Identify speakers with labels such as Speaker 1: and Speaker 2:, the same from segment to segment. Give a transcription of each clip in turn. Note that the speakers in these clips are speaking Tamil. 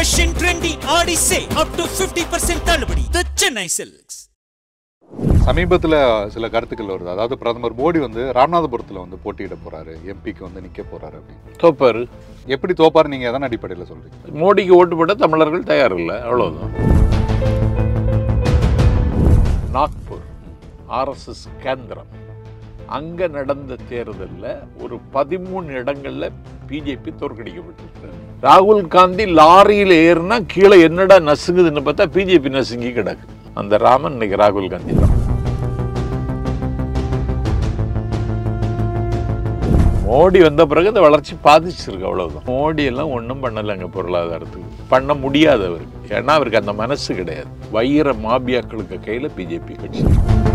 Speaker 1: ஃபேஷன் ட்ரெண்டி ஆடி சே அப் டு 50% தள்ளுபடி தி சென்னை சில்க்ஸ்
Speaker 2: சமீபத்தில் சில கருத்துக்கள் வருது அதாவது பிரதமர் மோடி வந்து ராமநாதபுரத்தில் வந்து போட்டியிட போறாரு எம்பிக்கு வந்து நிற்க போறாரு அப்படின்னு
Speaker 3: தோப்பாரு
Speaker 2: எப்படி தோப்பாரு நீங்க எதன் அடிப்படையில் சொல்றீங்க
Speaker 3: மோடிக்கு ஓட்டு போட தமிழர்கள் தயார் இல்லை அவ்வளவுதான் நாக்பூர் ஆர்எஸ்எஸ் கேந்திரம் அங்க நடந்த தேர்தல்ல ஒரு பதிமூணு இடங்கள்ல பிஜேபி தோற்கடிக்கப்பட்டிருக்கிறார் ராகுல் காந்தி லாரியில் ஏறினா கீழே என்னடா நசுங்குதுன்னு பார்த்தா பிஜேபி நசுங்கி கிடக்கு அந்த ராமன் இன்னைக்கு ராகுல் காந்தி தான் மோடி வந்த பிறகு இந்த வளர்ச்சி பாதிச்சிருக்கு அவ்வளவுதான் மோடி எல்லாம் ஒன்றும் பண்ணலைங்க பொருளாதாரத்துக்கு பண்ண முடியாது அவருக்கு ஏன்னா அவருக்கு அந்த மனசு கிடையாது வைர மாபியாக்களுக்கு கையில பிஜேபி கட்சி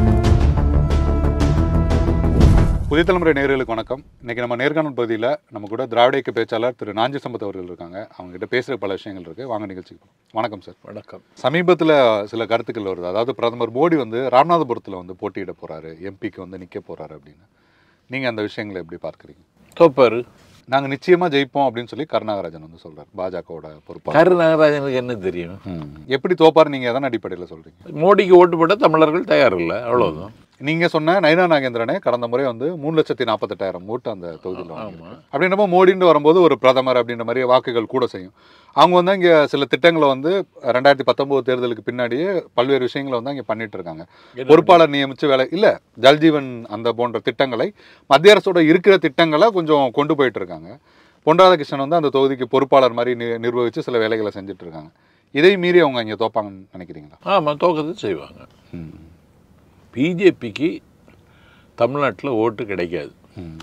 Speaker 2: புதிய தலைமுறை நேயர்களுக்கு வணக்கம் இன்னைக்கு நம்ம நேர்காணல் பகுதியில் நம்ம கூட திராவிட இயக்க பேச்சாளர் திரு நாஞ்சி சம்பத் அவர்கள் இருக்காங்க அவங்க கிட்ட பேசுகிற பல விஷயங்கள் இருக்கு வாங்க நிகழ்ச்சிக்கு போலாம். வணக்கம் சார்
Speaker 3: வணக்கம்
Speaker 2: சமீபத்தில் சில கருத்துக்கள் வருது அதாவது பிரதமர் மோடி வந்து ராமநாதபுரத்தில் வந்து போட்டியிட போறாரு எம்பிக்கு வந்து நிற்க போறாரு அப்படின்னு நீங்க அந்த விஷயங்களை எப்படி பார்க்குறீங்க
Speaker 3: தோப்பாரு
Speaker 2: நாங்க நிச்சயமா ஜெயிப்போம் அப்படின்னு சொல்லி கருணாகராஜன் வந்து சொல்றாரு பாஜகவோட பொறுப்பாளர்
Speaker 3: கரு நாகராஜனுக்கு என்ன தெரியும்
Speaker 2: ம். எப்படி தோப்பாரு நீங்க எதன் அடிப்படையில் சொல்றீங்க
Speaker 3: மோடிக்கு ஓட்டு போட தமிழர்கள் தயார் இல்லை அவ்வளவுதான்
Speaker 2: நீங்க சொன்ன நயனா நாகேந்திரனே கடந்த முறை வந்து மூணு லட்சத்தி நாற்பத்தெட்டாயிரம் ஓட்டு அந்த தொகுதியில் வாங்கியிருக்காரு. அப்படின்றப்போ மோடின்னு வரும்போது ஒரு பிரதமர் அப்படின்ற மாதிரி வாக்குகள் கூட செய்யும் அவங்க வந்து இங்கே சில திட்டங்களை வந்து ரெண்டாயிரத்தி பத்தொம்போது தேர்தலுக்கு பின்னாடியே பல்வேறு விஷயங்களை வந்து அங்கே பண்ணிட்டு இருக்காங்க பொறுப்பாளர் நியமிச்சு வேலை இல்லை ஜல்ஜீவன் அந்த போன்ற திட்டங்களை மத்திய அரசோட இருக்கிற திட்டங்களை கொஞ்சம் கொண்டு போயிட்டு இருக்காங்க பொன் ராதாகிருஷ்ணன் வந்து அந்த தொகுதிக்கு பொறுப்பாளர் மாதிரி நி- நிர்வகிச்சு சில வேலைகளை செஞ்சுட்டு இருக்காங்க இதை மீறி அவங்க இங்கே தோப்பாங்கன்னு நினைக்கிறீங்களா
Speaker 3: ஆமா தோக்கத்தை செய்வாங்க பிஜேபிக்கு தமிழ்நாட்டில் ஓட்டு கிடைக்காது
Speaker 2: ம்.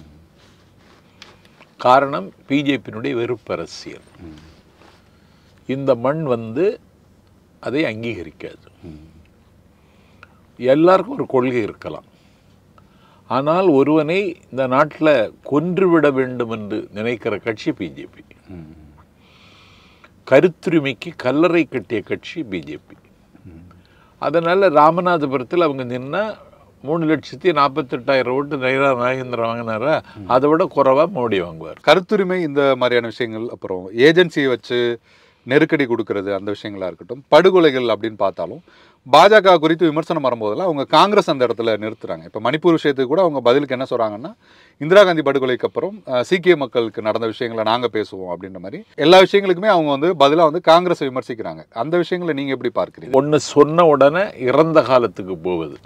Speaker 3: காரணம் பிஜேபியினுடைய வெறுப்பு அரசியல் இந்த மண் வந்து அதை அங்கீகரிக்காது எல்லாருக்கும் ஒரு கொள்கை இருக்கலாம் ஆனால் ஒருவனை இந்த நாட்டில் கொன்றுவிட வேண்டும் என்று நினைக்கிற கட்சி பிஜேபி
Speaker 2: ம்.
Speaker 3: கருத்துரிமைக்கு கல்லறை கட்டிய கட்சி பிஜேபி அதனால ராமநாதபுரத்தில் அவங்க நின்னா மூணு லட்சத்தி நாற்பத்தெட்டாயிரம் ஓட்டு நைரா நாகேந்திரன் வாங்கினாரா அதை விட குறைவா மோடி வாங்குவார்
Speaker 2: கருத்துரிமை இந்த மாதிரியான விஷயங்கள் அப்புறம் ஏஜென்சியை வச்சு நெருக்கடி கொடுக்கறது அந்த விஷயங்களா இருக்கட்டும் படுகொலைகள் அப்படின்னு பார்த்தாலும் பாஜக குறித்து விமர்சனம் வரும்போதெல்லாம் அவங்க காங்கிரஸ் அந்த இடத்துல நிறுத்துறாங்க இப்போ மணிப்பூர் விஷயத்துக்கு கூட அவங்க பதிலுக்கு என்ன சொல்றாங்கன்னா இந்திரா காந்தி படுகொலைக்கு அப்புறம் அஹ், சீக்கிய மக்களுக்கு நடந்த விஷயங்களை நாங்கள் பேசுவோம் அப்படின்ற மாதிரி எல்லா விஷயங்களுக்குமே அவங்க வந்து பதிலாக வந்து காங்கிரஸை விமர்சிக்கிறாங்க அந்த விஷயங்களை நீங்கள் எப்படி பார்க்குறீங்க
Speaker 3: ஒன்று சொன்ன உடனே இறந்த காலத்துக்கு போவது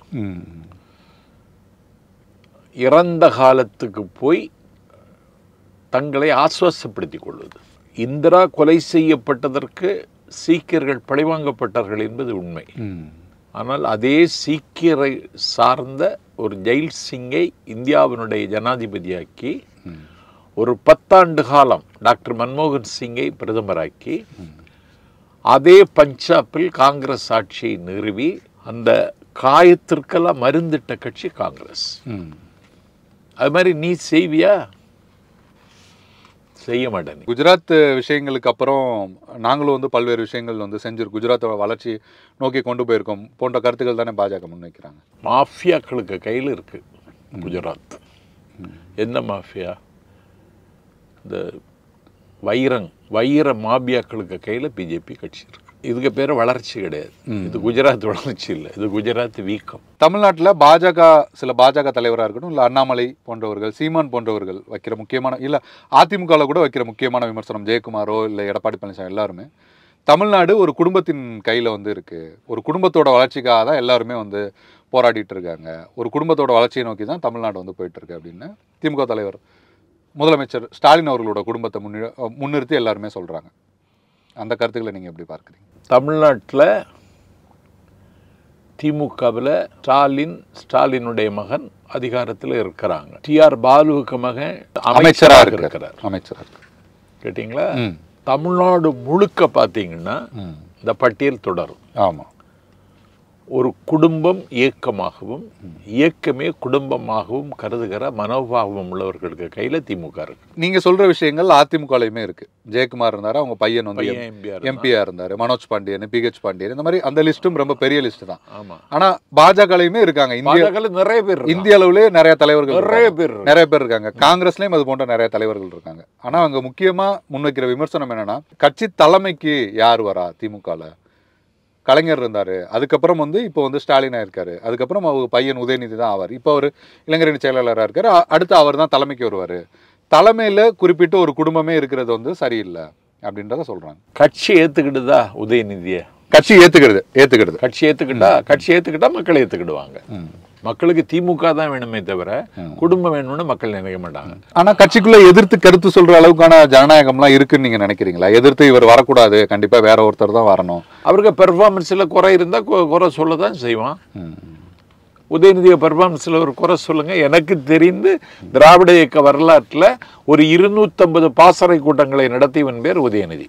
Speaker 3: இறந்த காலத்துக்கு போய் தங்களை ஆசுவாசப்படுத்திக் கொள்வது இந்திரா கொலை செய்யப்பட்டதற்கு சீக்கியர்கள் பழிவாங்கப்பட்டார்கள் என்பது உண்மை ஆனால் அதே சீக்கியரை சார்ந்த ஒரு ஜெயில் சிங்கை இந்தியாவினுடைய ஜனாதிபதியாக்கி ஒரு பத்தாண்டு காலம் டாக்டர் மன்மோகன் சிங்கை பிரதமராக்கி அதே பஞ்சாபில் காங்கிரஸ் ஆட்சியை நிறுவி அந்த காயத்திற்கெல்லாம் மருந்திட்ட கட்சி காங்கிரஸ் அது மாதிரி நீ செய்வியா செய்ய மாட்டேன் நீ.
Speaker 2: குஜராத் விஷயங்களுக்கு அப்புறம் நாங்களும் வந்து பல்வேறு விஷயங்கள் வந்து செஞ்சிருக்கோம் குஜராத்தோட வளர்ச்சி நோக்கி கொண்டு போயிருக்கோம் போன்ற கருத்துக்கள் தானே பாஜக முன்வைக்கிறாங்க
Speaker 3: மாஃபியாக்களுக்கு கையில் இருக்கு குஜராத் என்ன மாஃபியா இந்த வைரங் வைர மாபியாக்களுக்கு கையில் பிஜேபி கட்சி இருக்கு இதுக்கு பேர் வளர்ச்சி கிடையாது இது குஜராத் வளர்ச்சி இல்லை இது குஜராத் வீக்கம்
Speaker 2: தமிழ்நாட்டில் பாஜக சில பாஜக தலைவராக இருக்கட்டும் இல்லை அண்ணாமலை போன்றவர்கள் சீமான் போன்றவர்கள் வைக்கிற முக்கியமான இல்லை அதிமுகவில் கூட வைக்கிற முக்கியமான விமர்சனம் ஜெயக்குமாரோ இல்லை எடப்பாடி பழனிசாமி எல்லாருமே தமிழ்நாடு ஒரு குடும்பத்தின் கையில் வந்து இருக்கு ஒரு குடும்பத்தோட வளர்ச்சிக்காக தான் எல்லாருமே வந்து போராடிட்டு இருக்காங்க ஒரு குடும்பத்தோட வளர்ச்சியை நோக்கி தான் தமிழ்நாடு வந்து போயிட்டு இருக்கு அப்படின்னு திமுக தலைவர் முதலமைச்சர் ஸ்டாலின் அவர்களோட குடும்பத்தை முன்னி முன்னிறுத்தி எல்லாருமே சொல்றாங்க அந்த கருத்துக்களை நீங்கள் எப்படி பார்க்குறீங்க
Speaker 3: தமிழ்நாட்டில் திமுகவில் ஸ்டாலின் ஸ்டாலினுடைய மகன் அதிகாரத்தில் இருக்கிறாங்க டிஆர் பாலுவுக்கு மகன்
Speaker 2: அமைச்சராக
Speaker 3: அமைச்சராக
Speaker 2: இருக்கிறார்
Speaker 3: இருக்கிறார்
Speaker 2: அமைச்சராக இருக்கிறார்
Speaker 3: கேட்டிங்களா
Speaker 2: ம்
Speaker 3: தமிழ்நாடு முழுக்க பார்த்தீங்கன்னா
Speaker 2: ம்
Speaker 3: இந்த பட்டியல் தொடரும்
Speaker 2: ஆமாம்
Speaker 3: ஒரு குடும்பம் இயக்கமாகவும் இயக்கமே குடும்பமாகவும் கருதுகிற மனோபாவம் உள்ளவர்களுக்கு கையில திமுக இருக்கு
Speaker 2: நீங்க சொல்ற விஷயங்கள் அதிமுகலையுமே இருக்கு ஜெயக்குமார் இருந்தாரு அவங்க பையன் வந்து
Speaker 3: பையன் எம்பிஆர்
Speaker 2: எம்பியா இருந்தாரு மனோஜ் பாண்டியன் பிஹெச் பாண்டியன் இந்த மாதிரி அந்த லிஸ்ட்டும் ரொம்ப பெரிய லிஸ்ட் தான்
Speaker 3: ஆமா
Speaker 2: ஆனா பாஜகலையுமே இருக்காங்க இந்திய
Speaker 3: பாஜக நிறைய பேர் இருக்காங்க.
Speaker 2: இந்திய அளவுலயே நிறைய தலைவர்கள்
Speaker 3: நிறைய
Speaker 2: இருக்காங்க.
Speaker 3: பேர் இருக்காங்க.
Speaker 2: நிறைய பேர் இருக்காங்க காங்கிரஸ்லயும் அது போன்ற நிறைய தலைவர்கள் இருக்காங்க ஆனா அவங்க முக்கியமா முன்வைக்கிற விமர்சனம் என்னன்னா கட்சி தலைமைக்கு யார் வரா திமுகல கலைஞர் இருந்தாரு அதுக்கப்புறம் வந்து இப்போ வந்து ஸ்டாலின் ஆயிருக்காரு அதுக்கப்புறம் அவங்க பையன் உதயநிதி தான் ஆவார் இப்போ அவர் இளைஞரணி செயலாளராக இருக்காரு அ- அடுத்து அவர் தான் தலைமைக்கு வருவார் தலைமையில குறிப்பிட்ட ஒரு குடும்பமே இருக்கிறது வந்து சரியில்லை அப்படின்றத சொல்றாங்க
Speaker 3: கட்சி ஏத்துக்கிட்டுதா உதயநிதியை
Speaker 2: கட்சி ஏத்துக்கிறது ஏத்துக்கிறது
Speaker 3: கட்சி ஏத்துக்கிட்டா கட்சி ஏத்துக்கிட்டா மக்கள் ஏத்துக்கிடுவாங்க
Speaker 2: ம்.
Speaker 3: மக்களுக்கு திமுக தான் வேணுமே தவிர
Speaker 2: ம்.
Speaker 3: குடும்பம் வேணும்னு மக்கள் நினைக்க மாட்டாங்க
Speaker 2: ஆனா கட்சிக்குள்ள எதிர்த்து கருத்து சொல்ற அளவுக்கான ஜனநாயகம்லாம் இருக்குன்னு நீங்க நினைக்கிறீங்களா எதிர்த்து இவர் வரக்கூடாது கண்டிப்பா வேற ஒருத்தர் தான் வரணும்
Speaker 3: அவருக்கு பெர்ஃபார்மன்ஸ்ல குறை இருந்தா கு- குறை சொல்ல தான் செய்வான்
Speaker 2: ம்.
Speaker 3: உதயநிதிய பெர்ஃபார்மன்ஸ்ல ஒரு குறை சொல்லுங்க எனக்கு தெரிந்து திராவிட இயக்க வரலாற்றுல ஒரு இருநூத்தம்பது பாசறை கூட்டங்களை நடத்தியவன் பேர் உதயநிதி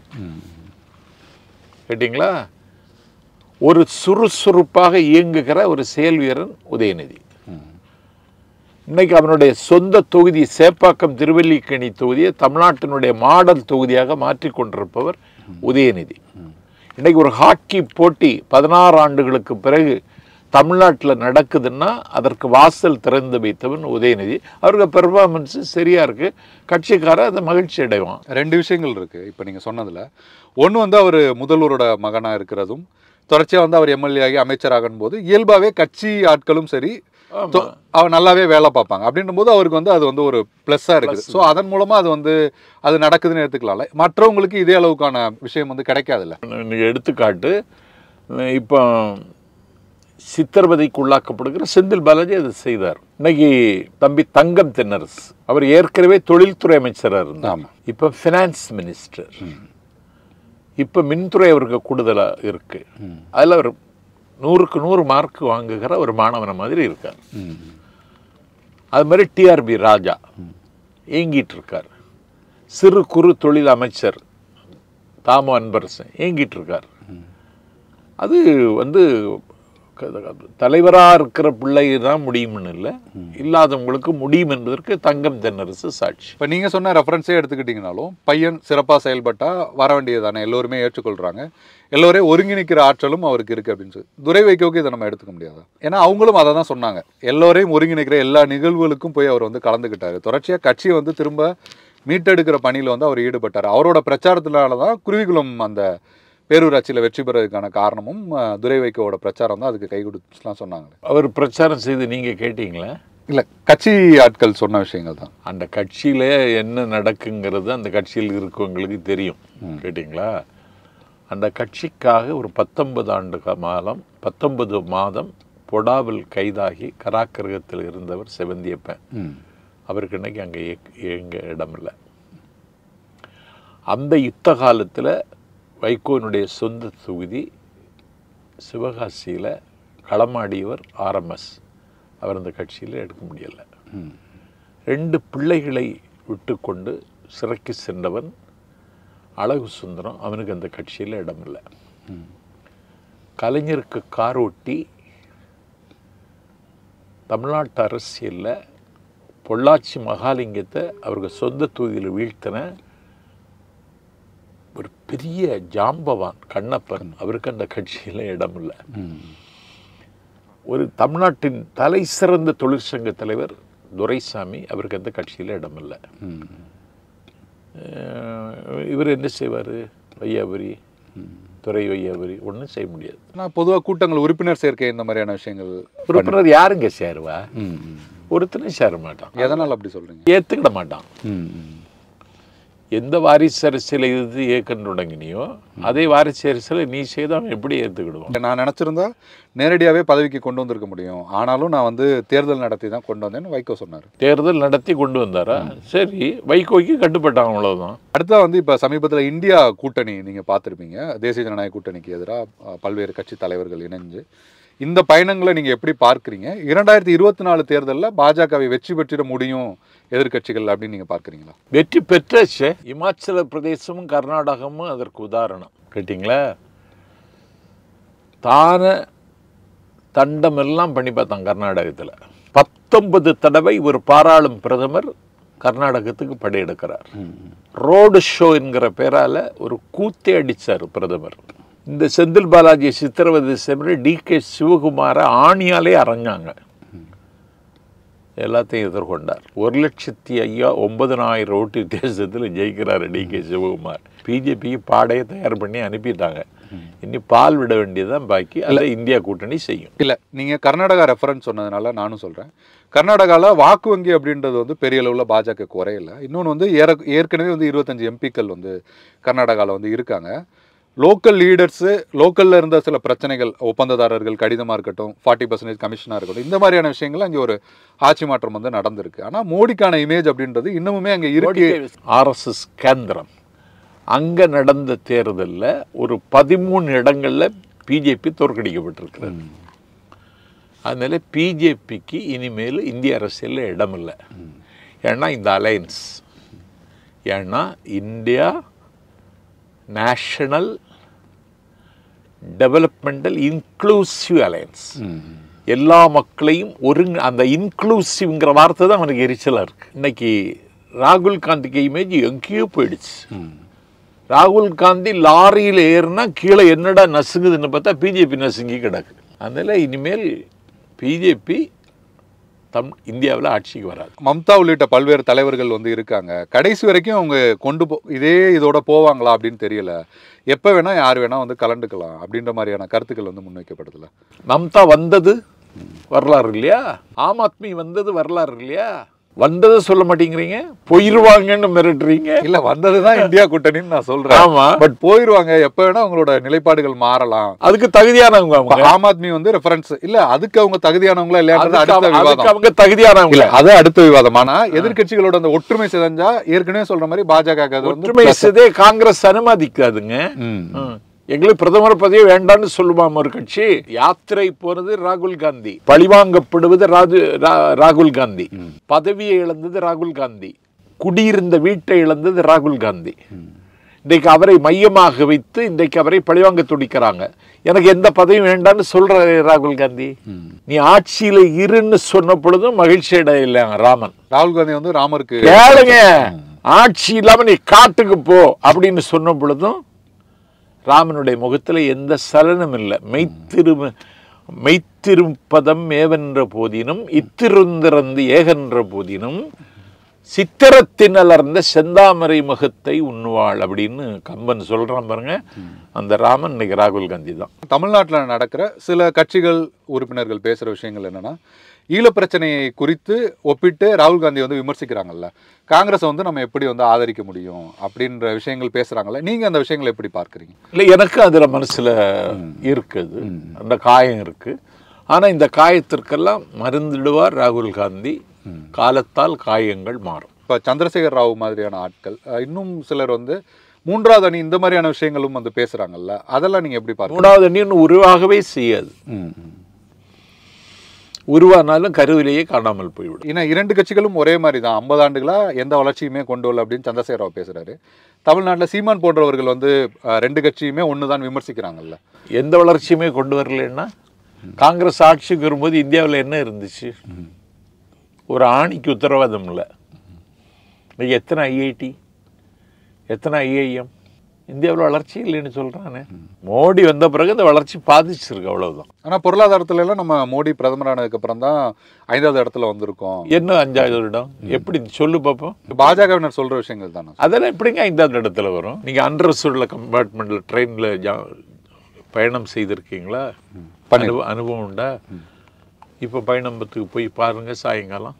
Speaker 3: கேட்டிங்களா ஒரு சுறுசுறுப்பாக இயங்குகிற ஒரு செயல் வீரன் உதயநிதி இன்னைக்கு அவனுடைய சொந்த தொகுதி சேப்பாக்கம் திருவல்லிக்கேணி தொகுதியை தமிழ்நாட்டினுடைய மாடல் தொகுதியாக மாற்றிக் கொண்டிருப்பவர் உதயநிதி இன்னைக்கு ஒரு ஹாக்கி போட்டி பதினாறு ஆண்டுகளுக்கு பிறகு தமிழ்நாட்டில் நடக்குதுன்னா அதற்கு வாசல் திறந்து வைத்தவன் உதயநிதி அவருக்கு பெர்ஃபார்மன்ஸ் சரியா இருக்கு கட்சிக்காரர் அதை மகிழ்ச்சி அடைவான்
Speaker 2: ரெண்டு விஷயங்கள் இருக்கு இப்போ நீங்க சொன்னதுல ஒன்று வந்து அவர் முதல்வரோட மகனா இருக்கிறதும் தொடர்ச்சியா வந்து அவர் எம்எல்ஏ ஆகி அமைச்சராகும் போது இயல்பாவே கட்சி ஆட்களும் சரி தொ- அவர் நல்லாவே வேலை பார்ப்பாங்க அப்படின்னும் போது அவருக்கு வந்து அது வந்து ஒரு ப்ளஸ்ஸாக இருக்குது ஸோ அதன் மூலமா அது வந்து அது நடக்குதுன்னு எடுத்துக்கலாம்ல மற்றவங்களுக்கு இதே அளவுக்கான விஷயம் வந்து கிடைக்காதுல்ல
Speaker 3: இன்னைக்கு எடுத்துக்காட்டு இப்போ சித்திரவதைக்கு உள்ளாக்கப்படுகிற செந்தில் பாலாஜி அதை செய்தார் இன்னைக்கு தம்பி தங்கம் தென்னரசு அவர் ஏற்கனவே தொழில்துறை அமைச்சராக இருந்தார்
Speaker 2: ஆமா.
Speaker 3: இப்போ ஃபினான்ஸ் மினிஸ்டர் இப்போ மின்துறை அவருக்கு கூடுதலாக இருக்கு அதில் அவர் நூறுக்கு நூறு மார்க் வாங்குகிற ஒரு மாணவனை மாதிரி இருக்கார் அது மாதிரி டிஆர்பி ராஜா இயங்கிட்டு இருக்கார் சிறு குறு தொழில் அமைச்சர் தாமோ அன்பரசன் இயங்கிட்டு இருக்கார் அது வந்து தலைவராக இருக்கிற பிள்ளை தான் முடியும்னு இல்லை இல்லாதவங்களுக்கு முடியும் என்பதற்கு தங்கம் தென்னரசு சாட்சி
Speaker 2: இப்போ நீங்க சொன்ன ரெஃபரன்ஸே எடுத்துக்கிட்டிங்கனாலும் பையன் சிறப்பா செயல்பட்டா வர வேண்டியதானே எல்லோருமே ஏற்றுக்கொள்றாங்க எல்லோரையும் ஒருங்கிணைக்கிற ஆற்றலும் அவருக்கு இருக்கு அப்படின்னு சொல்லி துரை வைக்கோக்கு இதை நம்ம எடுத்துக்க முடியாதா ஏன்னா அவங்களும் அதை தான் சொன்னாங்க எல்லோரையும் ஒருங்கிணைக்கிற எல்லா நிகழ்வுகளுக்கும் போய் அவர் வந்து கலந்துக்கிட்டாரு தொடர்ச்சியா கட்சியை வந்து திரும்ப மீட்டெடுக்கிற பணியில் வந்து அவர் ஈடுபட்டார் அவரோட பிரச்சாரத்தினால தான் குருவிகுளம் அந்த பேரூராட்சியில் வெற்றி பெறதுக்கான காரணமும் அஹ், துரை வைக்கோவோட பிரச்சாரம் தான் அதுக்கு கை கொடுத்துலாம் சொன்னாங்க
Speaker 3: அவர் பிரச்சாரம் செய்து நீங்க கேட்டீங்களா
Speaker 2: இல்லை கட்சி ஆட்கள் சொன்ன விஷயங்கள் தான்
Speaker 3: அந்த கட்சியில என்ன நடக்குங்கிறது அந்த கட்சியில் இருக்கவங்களுக்கு தெரியும் கேட்டிங்களா அந்த கட்சிக்காக ஒரு பத்தொன்பது ஆண்டு காலம் பத்தொன்பது மாதம் பொடாவில் கைதாகி கராக்கிரகத்தில் இருந்தவர் செவந்தியப்பன்
Speaker 2: ம்
Speaker 3: அவருக்கு இன்னைக்கு அங்கே எங்க இடம் இல்லை அந்த யுத்த காலத்தில் வைகோனுடைய சொந்த தொகுதி சிவகாசியில் களமாடியவர் ஆர்எம்எஸ் அவர் அந்த கட்சியில் எடுக்க முடியலை
Speaker 2: ம்
Speaker 3: ரெண்டு பிள்ளைகளை விட்டுக்கொண்டு சிறைக்கு சென்றவன் அழகு சுந்தரம் அவனுக்கு அந்த கட்சியில் இடமில்லை கலைஞருக்கு கார் ஓட்டி தமிழ்நாட்டு அரசியலில் பொள்ளாச்சி மகாலிங்கத்தை அவருக்கு சொந்த தொகுதியில் வீழ்த்தின ஒரு பெரிய ஜாம்பவான் கண்ணப்பன் அவருக்கு அந்த கட்சியில் இடமில்லை
Speaker 2: ம்
Speaker 3: ஒரு தமிழ்நாட்டின் தலை சிறந்த தொழிற்சங்க தலைவர் துரைசாமி அவருக்கு அந்த கட்சியில் இடமில்லை
Speaker 2: ம்
Speaker 3: அஹ் இவர் என்ன செய்வார் வையாபுரி துறை வையாபுரி ஒன்றும் செய்ய முடியாது
Speaker 2: ஆனால் பொதுவாக கூட்டங்கள் உறுப்பினர் சேர்க்கை இந்த மாதிரியான விஷயங்கள்
Speaker 3: உறுப்பினர் யாருங்க சேருவா
Speaker 2: ம் ம்.
Speaker 3: ஒருத்தனும் சேர மாட்டான்
Speaker 2: எதனால் அப்படி சொல்றீங்க
Speaker 3: ஏற்றுக்கிட மாட்டான்
Speaker 2: ம் ம்.
Speaker 3: எந்த வாரிசு அரசியலை எதிர்த்து ஏற்கன்னு தொடங்கினியோ அதே வாரிசு அரசியலை நீ செய்து அவன் எப்படி ஏற்றுக்கிடுவான்
Speaker 2: நான் நினச்சிருந்தா நேரடியாகவே பதவிக்கு கொண்டு வந்திருக்க முடியும் ஆனாலும் நான் வந்து தேர்தல் நடத்தி தான் கொண்டு வந்தேன்னு வைகோ சொன்னார்
Speaker 3: தேர்தல் நடத்தி கொண்டு வந்தாரா சரி வைகோய்க்கு கட்டுப்பட்டான் அவ்வளவுதான்
Speaker 2: அடுத்தா வந்து இப்போ சமீபத்தில் இந்தியா கூட்டணி நீங்கள் பார்த்துருப்பீங்க தேசிய ஜனநாயக கூட்டணிக்கு எதிராக பல்வேறு கட்சி தலைவர்கள் இணைஞ்சு இந்த பயணங்களை நீங்கள் எப்படி பார்க்குறீங்க இரண்டாயிரத்தி இருபத்தி நாலு தேர்தலில் பாஜகவை வெற்றி பெற்றிட முடியும் எதிர்க்கட்சிகள் அப்படின்னு நீங்கள் பார்க்குறீங்களா
Speaker 3: வெற்றி பெற்றாச்சு இமாச்சல பிரதேசமும் கர்நாடகமும் அதற்கு உதாரணம் கேட்டிங்களா தானே தண்டம் எல்லாம் பண்ணி பார்த்தான் கர்நாடகத்தில் பத்தொன்பது தடவை ஒரு பாராளும் பிரதமர் கர்நாடகத்துக்கு படையெடுக்கிறார் ரோடு ஷோ என்கிற பேரால ஒரு கூத்தே அடிச்சார் பிரதமர் இந்த செந்தில் பாலாஜி சித்திரவதை சென்று டி கே சிவகுமார ஆணியாலே அரஞ்சாங்க எல்லாத்தையும் எதிர்கொண்டார் ஒரு லட்சத்தி ஐயா ஒன்பதனாயிரம் ஓட்டு வித்தியாசத்தில் ஜெயிக்கிறாரு டி கே சிவகுமார் பிஜேபிக்கு பாடையை தயார் பண்ணி அனுப்பிட்டாங்க இனி பால் விட வேண்டியதுதான் பாக்கி அதை இந்தியா கூட்டணி செய்யும்
Speaker 2: இல்ல நீங்க கர்நாடகா ரெஃபரன்ஸ் சொன்னதுனால நானும் சொல்றேன் கர்நாடகால வாக்கு வங்கி அப்படின்றது வந்து பெரிய அளவுல பாஜக குறையல இன்னொன்று வந்து ஏற ஏற்கனவே வந்து இருபத்தஞ்சு எம்பிக்கள் வந்து கர்நாடகால வந்து இருக்காங்க லோக்கல் லீடர்ஸு லோக்கல்ல இருந்த சில பிரச்சனைகள் ஒப்பந்ததாரர்கள் கடிதமா இருக்கட்டும் ஃபார்ட்டி பர்சன்டேஜ் கமிஷனாக இருக்கட்டும் இந்த மாதிரியான விஷயங்கள் அங்கே ஒரு ஆட்சி மாற்றம் வந்து நடந்திருக்கு ஆனா மோடிக்கான இமேஜ் அப்படின்றது இன்னமுமே அங்க இருக்கு
Speaker 3: ஆர்எஸ்எஸ் கேந்திரம் அங்க நடந்த தேர்தல்ல ஒரு பதிமூணு இடங்கள்ல பிஜேபி தோற்கடிக்கப்பட்டிருக்கிறது அதனால பிஜேபிக்கு இனிமேல் இந்திய அரசியலில் இடம் இல்லை ஏன்னா இந்த அலையன்ஸ் ஏன்னா India national developmental inclusive alliance எல்லா மக்களையும் ஒருங்க அந்த இன்க்ளூசிவ்ங்கிற வார்த்தை தான் அவனுக்கு எரிச்சலாக இருக்கு இன்னைக்கு ராகுல் காந்திக்கு இமேஜ் எங்கேயோ போயிடுச்சு ராகுல் காந்தி லாரியில் ஏறுனா கீழே என்னடா நசுங்குதுன்னு பார்த்தா பிஜேபி நசுங்கி கிடக்கு அதனால இனிமேல் பிஜேபி தம் இந்தியாவில் ஆட்சிக்கு வராது
Speaker 2: மம்தா உள்ளிட்ட பல்வேறு தலைவர்கள் வந்து இருக்காங்க கடைசி வரைக்கும் அவங்க கொண்டு போ இதே இதோட போவாங்களா அப்படின்னு தெரியல எப்போ வேணா யார் வேணா வந்து கலந்துக்கலாம் அப்படின்ற மாதிரியான கருத்துக்கள் வந்து முன்வைக்கப்படுதுல
Speaker 3: மம்தா வந்தது வரலாறு இல்லையா ஆம் ஆத்மி வந்தது வரலாறு இல்லையா வந்ததை சொல்ல மாட்டேங்கிறீங்க போயிருவாங்கன்னு மிரட்டுறீங்க
Speaker 2: இல்ல வந்ததுதான் இந்தியா கூட்டணின்னு நான் சொல்றேன்
Speaker 3: ஆமா
Speaker 2: பட் போயிருவாங்க எப்ப வேணா அவங்களோட நிலைப்பாடுகள் மாறலாம்
Speaker 3: அதுக்கு தகுதியானவங்க
Speaker 2: இப்ப
Speaker 3: அவங்க
Speaker 2: ஆம் ஆத்மி வந்து ரெஃபரன்ஸ் இல்ல அதுக்கு அவங்க தகுதியானவங்களா இல்லையான்றது
Speaker 3: அதுக்கு
Speaker 2: அடுத்த
Speaker 3: அவங்க- அதுக்கு
Speaker 2: விவாதம்
Speaker 3: அவங்க தகுதியானவங்க
Speaker 2: இல்ல அது அடுத்த விவாதம் ஆனா எதிர்க்கட்சிகளோட அந்த ஒற்றுமை சிதைஞ்சா ஏற்கனவே சொல்ற மாதிரி பாஜக அது வந்து
Speaker 3: ஒற்றுமை சிதே காங்கிரஸ் அனுமதிக்காதுங்க
Speaker 2: ம்.
Speaker 3: ம். எங்களுக்கு பிரதமர் பதவி வேண்டாம்னு சொல்லுமாம் ஒரு கட்சி யாத்திரை போறது ராகுல் காந்தி பழிவாங்கப்படுவது ராஜு ரா- ராகுல் காந்தி பதவியை இழந்தது ராகுல் காந்தி குடியிருந்த வீட்டை இழந்தது ராகுல் காந்தி இன்றைக்கு அவரை மையமாக வைத்து இன்றைக்கு அவரை பழிவாங்க துடிக்கிறாங்க எனக்கு எந்த பதவியும் வேண்டாம்னு சொல்ற ராகுல் காந்தி நீ ஆட்சியில இருன்னு சொன்ன பொழுதும் மகிழ்ச்சி அடையல ராமன்
Speaker 2: ராகுல் காந்தி வந்து ராமருக்கு
Speaker 3: கேளுங்க ஆட்சி இல்லாம நீ காட்டுக்கு போ அப்படின்னு சொன்ன பொழுதும் ராமனுடைய முகத்துல எந்த சலனம் இல்லை மெய்த்திரு மெய்த்திருப்பதம் ஏவென்ற போதினும் இத்திருந்திறந்து ஏகென்ற போதினும் சித்திரத்தின் அலர்ந்த செந்தாமரை முகத்தை உண்ணுவாள் அப்படின்னு கம்பன் சொல்றான் பாருங்க அந்த ராமன் இன்னைக்கு ராகுல் காந்தி தான்
Speaker 2: தமிழ்நாட்டுல நடக்கிற சில கட்சிகள் உறுப்பினர்கள் பேசுற விஷயங்கள் என்னன்னா ஈழப் பிரச்சனையை குறித்து ஒப்பிட்டு ராகுல் காந்தி வந்து விமர்சிக்கிறாங்கல்ல காங்கிரஸை வந்து நம்ம எப்படி வந்து ஆதரிக்க முடியும் அப்படின்ற விஷயங்கள் பேசுறாங்கல்ல நீங்க அந்த விஷயங்களை எப்படி பார்க்கறீங்க
Speaker 3: இல்லை எனக்கு அதுல மனசுல இருக்குது அந்த காயம் இருக்கு ஆனா இந்த காயத்திற்கெல்லாம் மருந்திடுவார் ராகுல் காந்தி காலத்தால் காயங்கள் மாறும்
Speaker 2: இப்போ சந்திரசேகர் ராவ் மாதிரியான ஆட்கள் அஹ், இன்னும் சிலர் வந்து மூன்றாவது அணி இந்த மாதிரியான விஷயங்களும் வந்து பேசுறாங்கல்ல அதெல்லாம் நீங்க எப்படி பார்க்கறீங்க
Speaker 3: மூணாவது அணி இன்னும் உருவாகவே செய்யாது
Speaker 2: ம், ம்.
Speaker 3: உருவானாலும் கருவிலேயே காணாமல் போய்விடும்
Speaker 2: ஏன்னா இரண்டு கட்சிகளும் ஒரே மாதிரி தான் ஐம்பது ஆண்டுகளா எந்த வளர்ச்சியுமே கொண்டு வரல அப்படின்னு சந்திரசேகர் ராவ் பேசுறாரு தமிழ்நாட்டில் சீமான் போன்றவர்கள் வந்து அஹ், ரெண்டு கட்சியுமே ஒன்று தான் விமர்சிக்கிறாங்கல்ல
Speaker 3: எந்த வளர்ச்சியுமே கொண்டு வரலன்னா காங்கிரஸ் ஆட்சிக்கு வரும்போது இந்தியாவில் என்ன இருந்துச்சு ஒரு ஆணிக்கு உத்தரவாதம் இல்லை இன்னைக்கு எத்தனை ஐஐடி எத்தனை ஐஐஎம் இந்தியாவில் வளர்ச்சி இல்லைன்னு சொல்றானே மோடி வந்த பிறகு இந்த வளர்ச்சி பாதிச்சிருக்கு அவ்வளவுதான்
Speaker 2: ஆனா பொருளாதாரத்துல எல்லாம் நம்ம மோடி பிரதமரானதுக்கு அப்புறம் தான் ஐந்தாவது இடத்துல வந்திருக்கோம்
Speaker 3: என்ன அஞ்சாவது இடம் எப்படி சொல்லு பார்ப்போம்
Speaker 2: பாஜகவினர் சொல்ற விஷயங்கள் தானே
Speaker 3: அதெல்லாம் எப்படிங்க ஐந்தாவது இடத்துல வரும் நீங்கள் அன்ரிசர்வ்ல கம்பார்ட்மெண்ட்டில் ட்ரெயினில் பயணம் செய்திருக்கீங்களா அனுபவம் அனுபவம் உண்டா இப்போ பயணம்பத்துக்கு போய் பாருங்க சாயங்காலம்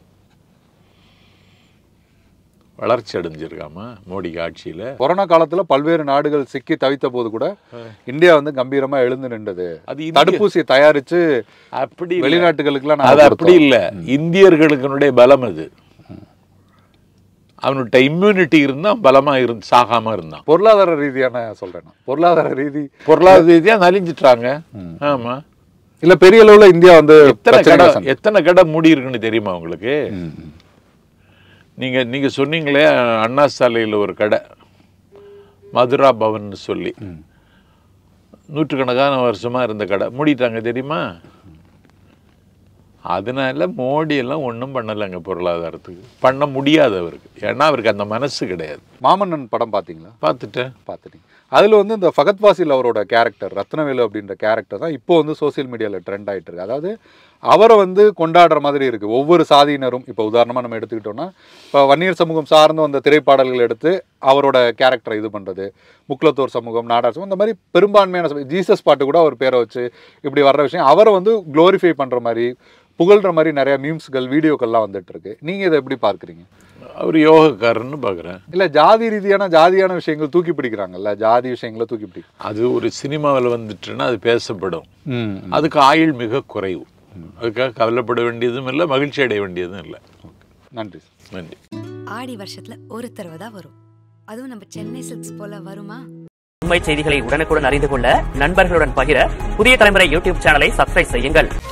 Speaker 3: வளர்ச்சி அடைஞ்சிருக்காமா மோடி ஆட்சியில்
Speaker 2: கொரோனா காலத்துல பல்வேறு நாடுகள் சிக்கி தவித்த போது கூட இந்தியா வந்து கம்பீரமா எழுந்து நின்றது
Speaker 3: அது இந்திய-
Speaker 2: தடுப்பூசி தயாரிச்சு
Speaker 3: அப்படி இல்ல.
Speaker 2: வெளிநாட்டுகளுக்குலாம்
Speaker 3: அது
Speaker 2: நாங்க
Speaker 3: அப்படி இல்லை இந்தியர்களுக்கு பலம் அது அவனுடைய இம்யூனிட்டி இருந்தால் பலமா இருந்து சாகாம இருந்தான்
Speaker 2: பொருளாதார ரீதியான சொல்றேன் நான். பொருளாதார ரீதி
Speaker 3: பொருளாதார ரீதியா நலிஞ்சிட்டாங்க ஆமா
Speaker 2: இல்ல பெரிய அளவுல இந்தியா வந்து
Speaker 3: எத்தனை கடை
Speaker 2: பிரச்சனைகளை சந்தி-
Speaker 3: எத்தனை கடை மூடி இருக்குன்னு தெரியுமா உங்களுக்கு
Speaker 2: ம், ம்.
Speaker 3: நீங்க நீங்க சொன்னீங்களே அண்ணா சாலையில் ஒரு கடை மதுரா பவன் சொல்லி நூற்றுக்கணக்கான வருஷமா இருந்த கடை மூடிட்டாங்க தெரியுமா அதனால மோடி எல்லாம் ஒன்றும் பண்ணலைங்க பொருளாதாரத்துக்கு பண்ண முடியாது அவருக்கு ஏன்னா அவருக்கு அந்த மனசு கிடையாது
Speaker 2: மாமன்னன் படம் பார்த்தீங்களா
Speaker 3: பார்த்துட்டேன்
Speaker 2: பார்த்துட்டீங்க அதில் வந்து இந்த ஃபகத் வாசில் அவரோட கேரக்டர் ரத்னவேலு அப்படின்ற கேரக்டர் தான் இப்போ வந்து சோஷியல் மீடியாவில் ட்ரெண்ட் ஆயிட்டு இருக்கு அதாவது அவரை வந்து கொண்டாடுற மாதிரி இருக்கு ஒவ்வொரு சாதியினரும் இப்போ உதாரணமாக நம்ம எடுத்துக்கிட்டோம்னா இப்போ வன்னியர் சமூகம் சார்ந்து வந்த திரைப்பாடல்கள் எடுத்து அவரோட கேரக்டரை இது பண்ணுறது முக்குலத்தோர் சமூகம் நாடார் சமூகம் இந்த மாதிரி பெரும்பான்மையான சமூகம், ஜீசஸ் பாட்டு கூட அவர் பேரை வச்சு இப்படி வர்ற விஷயம் அவரை வந்து க்ளோரிஃபை பண்ணுற மாதிரி புகழ்ற மாதிரி நிறைய மீம்ஸ்கள் வீடியோக்கள்லாம் வந்துட்டு இருக்கு நீங்கள் இதை எப்படி பார்க்குறீங்க
Speaker 3: அவர் யோகக்காரன்னு பார்க்குறேன்
Speaker 2: இல்லை ஜாதி ரீதியான ஜாதியான விஷயங்கள் தூக்கி பிடிக்கிறாங்கல்ல ஜாதி விஷயங்களை தூக்கி பிடிக்கும்
Speaker 3: அது ஒரு சினிமாவில் வந்துட்டுன்னா அது பேசப்படும்
Speaker 2: ம்
Speaker 3: அதுக்கு ஆயுள் மிக குறைவு அதுக்காக கவலைப்பட வேண்டியதும் இல்லை மகிழ்ச்சி அடைய வேண்டியதும் இல்லை
Speaker 2: நன்றி சார்
Speaker 3: நன்றி
Speaker 4: ஆடி வருஷத்துல ஒரு தடவை தான் வரும் அதுவும் நம்ம சென்னை சில்க்ஸ் போல வருமா
Speaker 5: உண்மை செய்திகளை உடனுக்குடன் அறிந்து கொள்ள நண்பர்களுடன் பகிர புதிய தலைமுறை யூடியூப் சேனலை சப்ஸ்கிரைப் செய்யுங்கள்